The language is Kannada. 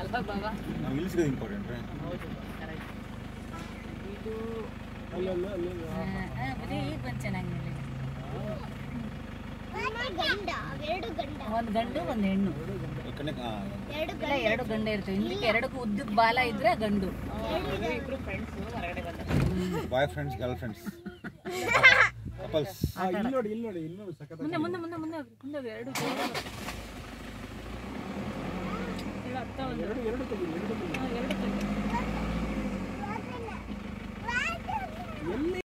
ಅಲ್ವಾ ಬಾಬಾ ನಾವು ಇಲ್ಲಿಸಿಗೋದು ಇಂಪಾರ್ಟೆಂಟ್ ಹೌದು ಕರೆಕ್ಟ್ ಇದು ಅಲ್ಲಲ್ಲ ಅಲ್ಲಿ ಆ, ಆ, ಬರೀ ಈಗ ಬಂದು ಚೆನ್ನಾಗಿ ಗಂಡ ಎರಡು ಗಂಡ ಒಂದು ಗಂಡು ಒಂದು ಹೆಣ್ಣು ಕಣ್ಣೆ ಹಾಂ ಎರಡು ಇಲ್ಲ ಎರಡು ಗಂಡ ಇರ್ತವೆ ಹಿಂದಕ್ಕೆ ಎರಡಕ್ಕೂ ಉದ್ದಕ್ಕೆ ಬಾಲ ಇದ್ರೆ ಗಂಡು ಇಬ್ರು ಫ್ರೆಂಡ್ಸ್ ಹೊರಗಡೆ ಬಂದ boy friends girl friends couples ಆ, ಇಲ್ಲಿ ನೋಡಿ ಇಲ್ಲಿ ನೋಡಿ ಇಲ್ಲಿ ನೋಡಿ ಸಖತ್ ಮುಂದೆ ಮುಂದೆ ಮುಂದೆ ಮುಂದೆ ಹೋಗಿ, ಮುಂದೆ ಹೋಗಿ, ಎರಡು ಜೋಡಿ. ಇಲ್ಲ, ಅತ್ತ ಒಂದು. ಎರಡು ಎರಡು ತೆಗಿ ಎರಡು ತೆಗಿ ಹಾ, ಎರಡು ತೆಗಿ. ಎಲ್ಲಿ